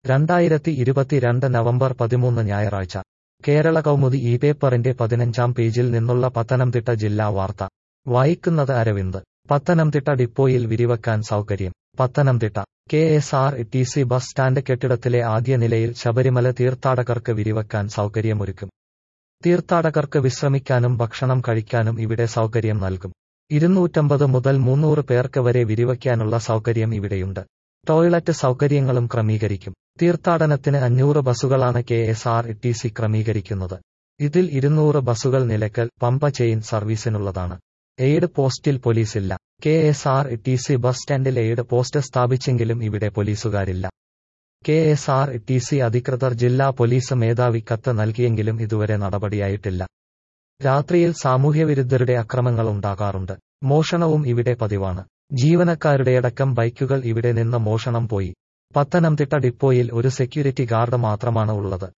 രണ്ടായിരത്തി ഇരുപത്തിരണ്ട് നവംബർ പതിമൂന്ന് ഞായറാഴ്ച കേരള കൗമുദി ഈ പേപ്പറിന്റെ പതിനഞ്ചാം പേജിൽ നിന്നുള്ള പത്തനംതിട്ട ജില്ലാ വാർത്ത വായിക്കുന്നത് അരവിന്ദ് പത്തനംതിട്ട ഡിപ്പോയിൽ വിരിവെക്കാൻ സൗകര്യം Pathanamthitta K S R T C bus stand കെട്ടിടത്തിലെ ആദ്യ നിലയിൽ ശബരിമല തീർത്ഥാടകർക്ക് വിരിവെക്കാൻ സൗകര്യമൊരുക്കും തീർത്ഥാടകർക്ക് വിശ്രമിക്കാനും ഭക്ഷണം കഴിക്കാനും ഇവിടെ സൗകര്യം നൽകും ഇരുന്നൂറ്റമ്പത് മുതൽ മുന്നൂറ് പേർക്ക് വരെ വിരിവയ്ക്കാനുള്ള സൗകര്യം ഇവിടെയുണ്ട് ടോയ്ലറ്റ് സൗകര്യങ്ങളും ക്രമീകരിക്കും തീർത്ഥാടനത്തിന് അഞ്ഞൂറ് ബസ്സുകളാണ് K S R T C ക്രമീകരിക്കുന്നത് ഇതിൽ ഇരുന്നൂറ് ബസ്സുകൾ നിലക്കൽ പമ്പ ചെയിൻ സർവീസിനുള്ളതാണ് എയ്ഡ് പോസ്റ്റിൽ പോലീസില്ല K S R T C bus സ്റ്റാൻഡിൽ എയ്ഡ് പോസ്റ്റ് സ്ഥാപിച്ചെങ്കിലും ഇവിടെ പോലീസുകാരില്ല K S R T C അധികൃതർ ജില്ലാ പോലീസ് മേധാവി കത്ത് നൽകിയെങ്കിലും ഇതുവരെ നടപടിയായിട്ടില്ല രാത്രിയിൽ സാമൂഹ്യവിരുദ്ധരുടെ അക്രമങ്ങൾ ഉണ്ടാകാറുണ്ട് മോഷണവും ഇവിടെ പതിവാണ് ജീവനക്കാരുടെയടക്കം ബൈക്കുകൾ ഇവിടെ നിന്ന് മോഷണം പോയി പത്തനംതിട്ട ഡിപ്പോയിൽ ഒരു സെക്യൂരിറ്റി ഗാർഡ് മാത്രമാണ് ഉള്ളത്